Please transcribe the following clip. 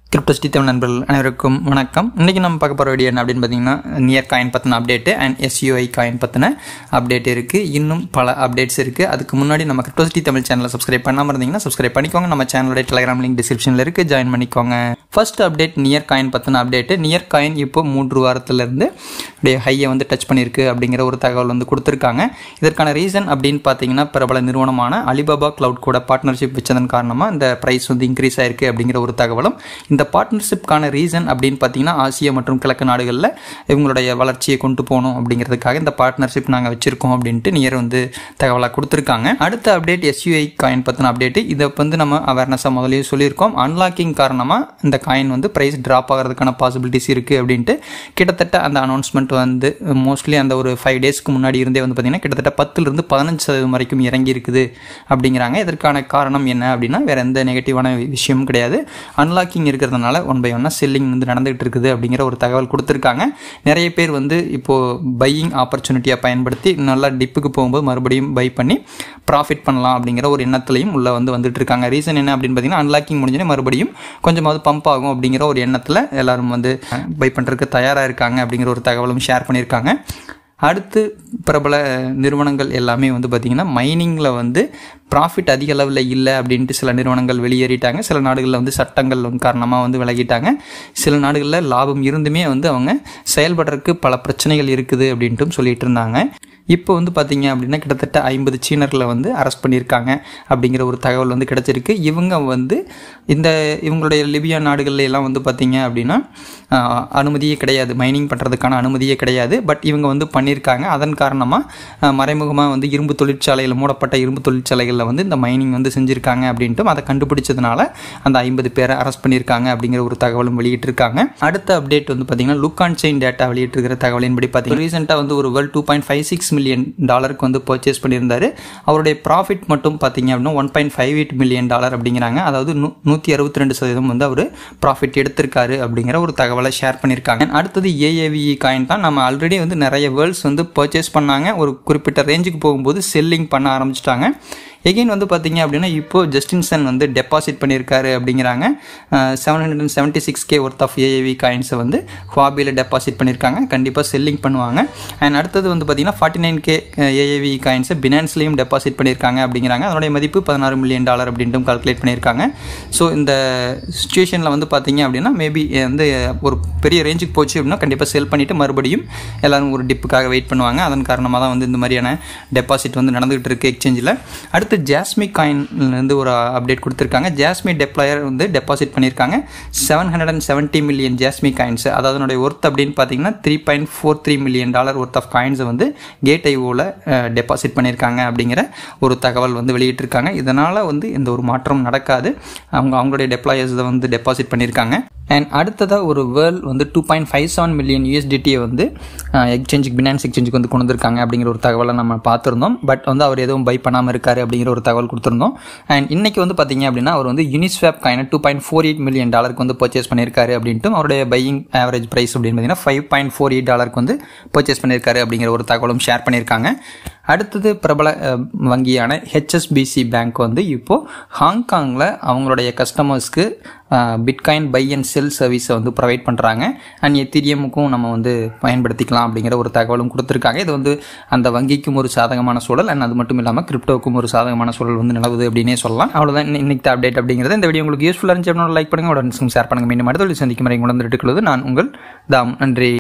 கிரிப்டோஸ்டி தமிழ் நண்பர்கள் அனைவருக்கும் வணக்கம் இன்றைக்கி நம்ம பார்க்க போகிற வீடியோ என்ன அப்படின்னு பார்த்தீங்கன்னா நியர் காயின் பற்றின அப்டேட்டு அண்ட் எஸ்யூஐ காயின் பற்றின அப்டேட் இருக்குது இன்னும் பல அப்டேட்ஸ் இருக்குது அதுக்கு முன்னாடி நம்ம கிரிப்டோஸ்டி தமிழ் சேனலை சப்ஸ்கிரைப் பண்ணாமல் இருந்தீங்கன்னா சப்ஸ்கிரைப் பண்ணிக்கோங்க நம்ம சேனலோட டெலிகிராம் லிங்க் டிஸ்கிரிப்ஷனில் இருக்குது ஜாயின் பண்ணிக்கோங்க ஃபர்ஸ்ட் அப்டேட் நியர் காயின் பற்றின அப்டேட்டு நியர் காயின் இப்போ மூன்று வாரத்திலேருந்து அப்படியே ஹையை வந்து டச் பண்ணியிருக்கு அப்படிங்கிற ஒரு தகவல் வந்து கொடுத்துருக்காங்க இதற்கான ரீசன் அப்படின்னு பார்த்தீங்கன்னா பிரபல நிறுவனமான அலிபாபா கிளவுட் கூட பார்ட்னர்ஷிப் வச்சதன் காரணமாக இந்த ப்ரைஸ் வந்து இன்க்ரீஸ் ஆயிருக்கு அப்படிங்கிற ஒரு தகவலும் இந்த பார்ட்னர்ஷிப்கான ரீசன் அப்படின்னு பார்த்தீங்கன்னா ஆசியா மற்றும் கிழக்கு நாடுகளில் இவங்களுடைய வளர்ச்சியை கொண்டு போகணும் அப்படிங்கிறதுக்காக இந்த பார்ட்னர்ஷிப் நாங்கள் வச்சுருக்கோம் அப்படின்ட்டு நியர் வந்து தகவலாக கொடுத்துருக்காங்க அடுத்த அப்டேட் எஸ்யூஐ காயின் பற்றின அப்டேட் இதை வந்து நம்ம அவேர்னஸாக முதலே சொல்லியிருக்கோம் அன்லாக்கிங் காரணமாக இந்த காயின் வந்து ப்ரைஸ் ட்ராப் ஆகிறதுக்கான பாசிபிலிட்டிஸ் இருக்குது அப்படின்ட்டு கிட்டத்தட்ட அந்த அனௌன்ஸ்மெண்ட் வந்து மோஸ்ட்லி அந்த ஒரு ஃபைவ் டேஸ்க்கு முன்னாடி இருந்தே வந்து பார்த்திங்கன்னா கிட்டத்தட்ட பத்துலேருந்து பதினஞ்சு சதவீதம் வரைக்கும் இறங்கி இருக்குது அப்படிங்கிறாங்க இதற்கான காரணம் என்ன அப்படின்னா வேறு எந்த நெகட்டிவான விஷயமும் கிடையாது அன்லாக்கிங் இருக்கிறதுனால ஒன் பை ஒன்னாக செல்லிங் வந்து நடந்துகிட்டு இருக்குது அப்படிங்கிற ஒரு தகவல் கொடுத்துருக்காங்க நிறைய பேர் வந்து இப்போது பையிங் ஆப்பர்ச்சுனிட்டியாக பயன்படுத்தி நல்லா டிப்புக்கு போகும்போது மறுபடியும் பை பண்ணி ப்ராஃபிட் பண்ணலாம் அப்படிங்கிற ஒரு எண்ணத்துலையும் உள்ள வந்து வந்துட்டு இருக்காங்க ரீசன் என்ன அப்படின்னு பார்த்தீங்கன்னா அன்லாக்கிங் முடிஞ்சோடனே மறுபடியும் கொஞ்சமாவது பம்ப் ஆகும் அப்படிங்கிற ஒரு எண்ணத்தில் எல்லாரும் வந்து பை பண்ணுறதுக்கு தயாராக இருக்காங்க அப்படிங்கிற ஒரு தகவலும் ஷேர் பண்ணியிருக்காங்க அடுத்து பிரபல நிறுவனங்கள் எல்லாமே வந்து பார்த்திங்கன்னா மைனிங்கில் வந்து ப்ராஃபிட் அதிக அளவில் இல்லை அப்படின்ட்டு சில நிறுவனங்கள் வெளியேறிட்டாங்க சில நாடுகளில் வந்து சட்டங்கள் காரணமாக வந்து விலகிட்டாங்க சில நாடுகளில் லாபம் இருந்துமே வந்து அவங்க செயல்படுறதுக்கு பல பிரச்சனைகள் இருக்குது அப்படின்ட்டும் சொல்லிட்டு இருந்தாங்க இப்போ வந்து பார்த்தீங்க அப்படின்னா கிட்டத்தட்ட ஐம்பது சீனர்களை வந்து அரெஸ்ட் பண்ணியிருக்காங்க அப்படிங்கிற ஒரு தகவல் வந்து கிடச்சிருக்கு இவங்க வந்து இந்த இவங்களுடைய லிபியா நாடுகள்ல எல்லாம் வந்து பார்த்தீங்க அப்படின்னா அனுமதியே கிடையாது மைனிங் பண்ணுறதுக்கான அனுமதியே கிடையாது பட் இவங்க வந்து பண்ணியிருக்காங்க அதன் காரணமாக மறைமுகமாக வந்து இரும்பு தொழிற்சாலையில் மூடப்பட்ட இரும்பு தொழிற்சாலைகளில் வந்து இந்த மைனிங் வந்து செஞ்சுருக்காங்க அப்படின்ட்டு அதை கண்டுபிடிச்சதுனால அந்த ஐம்பது பேரை அரெஸ்ட் பண்ணியிருக்காங்க அப்படிங்கிற ஒரு தகவலும் வெளியிட்டிருக்காங்க அடுத்த அப்டேட் வந்து பார்த்தீங்கன்னா லுக் ஆன் செயின் டேட்டா வெளியிட்டிருக்கிற தகவலின்படி பார்த்தீங்கன்னா ரீசெண்டாக வந்து ஒரு whale two point five six million டாலருக்கு வந்து பர்ச்சேஸ் பண்ணியிருந்தாரு அவருடைய ப்ராஃபிட் மட்டும் பார்த்தீங்க அப்படின்னா one point five eight million dollar அப்படிங்கிறாங்க அதாவது நூ நூற்றி அறுபத்தி ரெண்டு சதவீதம் வந்து அவர் ப்ராஃபிட் எடுத்திருக்காரு அப்படிங்கிற ஒரு தகவலை ஷேர் பண்ணியிருக்காங்க அடுத்தது ஏஏவிஇ காயின் தான் நம்ம ஆல்ரெடி வந்து நிறைய வேர்ல்ட்ஸ் வந்து பர்ச்சேஸ் பண்ணாங்க ஒரு குறிப்பிட்ட ரேஞ்சுக்கு போகும்போது செல்லிங் பண்ண ஆரம்பிச்சிட்டாங்க எகெயின் வந்து பார்த்தீங்க அப்படின்னா இப்போ ஜஸ்டின்சன் வந்து டெபாசிட் பண்ணியிருக்காரு அப்படிங்கிறாங்க seven hundred and seventy six K worth of AAVE காயின்ஸை வந்து ஹுவாபியில் டெபாசிட் பண்ணியிருக்காங்க கண்டிப்பாக செல்லிங் பண்ணுவாங்க அண்ட் அடுத்தது வந்து பார்த்தீங்கன்னா ஃபார்ட்டி நைன் கே ஏஏவி காயின்ஸை பினான்ஸ்லேயும் டெபாசிட் பண்ணியிருக்காங்க அப்படிங்கிறாங்க அதனுடைய மதிப்பு பதினாறு மில்லியன் டாலர் அப்படின்ட்டு கால்குலேட் பண்ணியிருக்காங்க ஸோ இந்த சுச்சுவேஷனில் வந்து பார்த்தீங்க அப்படின்னா மேபி வந்து ஒரு பெரிய ரேஞ்சுக்கு போச்சு அப்படின்னா கண்டிப்பாக செல் பண்ணிவிட்டு மறுபடியும் எல்லோரும் ஒரு டிப்புக்காக வெயிட் பண்ணுவாங்க அதன் காரணமாக தான் வந்து இந்த மாதிரியான டெபாசிட் வந்து நடந்துகிட்டு இருக்குது எக்ஸ்சேஞ்சில் அடுத்து ஜாஸ்மி காயின்லேருந்து ஒரு அப்டேட் கொடுத்துருக்காங்க ஜாஸ்மி டெப்ளாயர் வந்து டெபாசிட் பண்ணியிருக்காங்க seven hundred and seventy million Jasmy coins அதாவது அதனுடைய ஒர்த் அப்படின்னு பார்த்தீங்கன்னா three point four three million dollar worth of காயின்ஸை வந்து கேட் ஐஓவில் டெபாசிட் பண்ணியிருக்காங்க அப்படிங்கிற ஒரு தகவல் வந்து வெளியிட்டிருக்காங்க இதனால் வந்து எந்த ஒரு மாற்றம் நடக்காது அவங்க அவங்களுடைய டெப்ளாயர்ஸை வந்து டெபாசிட் பண்ணியிருக்காங்க அண்ட் அடுத்ததாக ஒரு வேர்ல்ட் வந்து two point five seven million யூஎஸ்டிடியை வந்து எக்ஸ்சேஞ்சுக்கு பினான்ஸ் எக்ஸ்சேஞ்சுக்கு வந்து கொண்டு வந்திருக்காங்க அப்படிங்கிற ஒரு தகவலை நம்ம பார்த்துருந்தோம் பட் வந்து அவர் எதுவும் பை பண்ணாமல் இருக்காரு அப்படிங்கிற ஒரு தகவல் கொடுத்துருந்தோம் அண்ட் இன்னைக்கு வந்து பார்த்தீங்க அப்படின்னா அவர் வந்து யூனிஸ்வாப் காயினை two point four eight million டாலருக்கு வந்து பர்ச்சேஸ் பண்ணியிருக்காரு அப்படின்ட்டு அவருடைய பையிங் ஆவரேஜ் ப்ரைஸ் அப்படின்னு பார்த்தீங்கன்னா ஃபைவ் பாயிண்ட் ஃபோர் எயிட் டாலருக்கு வந்து பர்ச்சேஸ் பண்ணியிருக்காரு அப்படிங்கிற ஒரு தகவலும் ஷேர் பண்ணியிருக்காங்க அடுத்தது பிரபல வங்கியான ஹெச்எஸ்பிசி பேங்க் வந்து இப்போது ஹாங்காங்கில் அவங்களுடைய கஸ்டமர்ஸ்க்கு பிட்காயின் பை அண்ட் செல் சர்வீஸை வந்து ப்ரொவைட் பண்ணுறாங்க அண்ட் எத்திரியமுக்கும் நம்ம வந்து பயன்படுத்திக்கலாம் அப்படிங்கிற ஒரு தகவலும் கொடுத்துருக்காங்க இது வந்து அந்த வங்கிக்கும் ஒரு சாதகமான சூழல் அண்ட் அது மட்டும் இல்லாமல் கிரிப்டோக்கும் ஒரு சாதகமான சூழல் வந்து நிலவுது அப்படின்னே சொல்லலாம் அவ்வளோதான் இன்னைக்கு அப்டேட் அப்படிங்கிறது இந்த வீடியோ உங்களுக்கு யூஸ்ஃபுல்லாக இருந்துச்சு ஷேர் பண்ணுங்கள் உடனே ஷேர் பண்ணுங்கள் மீண்டும் அடுத்த சந்திக்கும் வரை உணர்ந்துட்டு நான் உங்கள் தாம் நன்றி